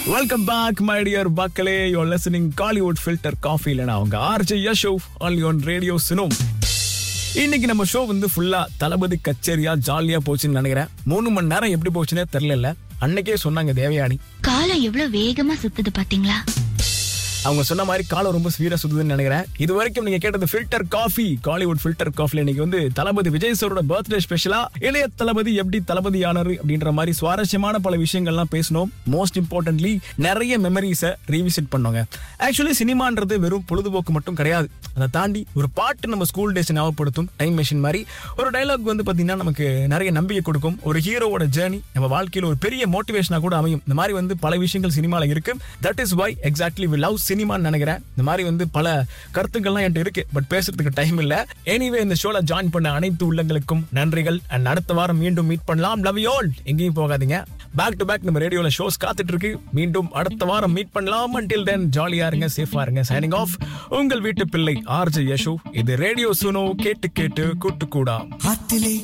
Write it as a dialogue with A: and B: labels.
A: welcome back my dear மக்களே your listening Kollywood filter coffee இல்லைனா அவங்க ஆர்ஜே யஷோ ஆல் யோன் ரேடியோ சினோம் இன்னைக்கு நம்ம ஷோ வந்து ஃபுல்லா தளபதி கச்சேரியா ஜாலியா போச்சுன்னு நினைக்கிறேன் மூணு மணி நேரம் எப்படி போச்சுன்னே தெரியல அன்னைக்கே சொன்னாங்க தேவயானி
B: காலம் எவ்வளவு வேகமா சுத்துது பாத்தீங்களா
A: அவங்க சொன்ன மாதிரி காலம் ரொம்ப ஸ்வீரா சுத்துதுன்னு நினைக்கிறேன் இது வரைக்கும் நீங்க கேட்டது ஃபில்டர் காஃபி காலிவுட் ஃபில்டர் காஃபில இன்னைக்கு வந்து தளபதி விஜய் சாரோட பர்த்டே ஸ்பெஷலா இளைய தளபதி எப்படி தளபதி ஆனாரு அப்படின்ற மாதிரி சுவாரஸ்யமான பல விஷயங்கள்லாம் பேசணும் மோஸ்ட் இம்பார்ட்டன்ட்லி நிறைய மெமரிஸை ரீவிசிட் பண்ணோங்க ஆக்சுவலி சினிமான்றது வெறும் பொழுதுபோக்கு மட்டும் கிடையாது அதை தாண்டி ஒரு பாட்டு நம்ம ஸ்கூல் டேஸ் ஞாபகப்படுத்தும் டைம் மெஷின் மாதிரி ஒரு டைலாக் வந்து பாத்தீங்கன்னா நமக்கு நிறைய நம்பிக்கை கொடுக்கும் ஒரு ஹீரோவோட ஜேர்னி நம்ம வாழ்க்கையில ஒரு பெரிய மோட்டிவேஷனா கூட அமையும் இந்த மாதிரி வந்து பல விஷயங்கள் சினிமால இருக்கு that is why exactly we love சினிமான்னு நினைக்கிறேன் இந்த மாதிரி வந்து பல கருத்துக்கள்லாம் என்கிட்ட இருக்கு பட் பேசுறதுக்கு டைம் இல்ல எனிவே இந்த ஷோல ஜாயின் பண்ண அனைத்து உள்ளங்களுக்கும் நன்றிகள் அண்ட் அடுத்த வாரம் மீண்டும் மீட் பண்ணலாம் லவ் யூ ஆல் எங்கேயும் போகாதீங்க பேக் டு பேக் நம்ம ரேடியோல ஷோஸ் காத்துட்டு இருக்கு மீண்டும் அடுத்த வாரம் மீட் பண்ணலாம் அன்டில் தென் ஜாலியா இருங்க சேஃபா இருங்க சைனிங் ஆஃப் உங்கள் வீட்டு பிள்ளை ஆர்ஜே யஷோ இது ரேடியோ சுனோ கேட்டு கேட்டு கூட்டு கூடா
C: ஆத்திலே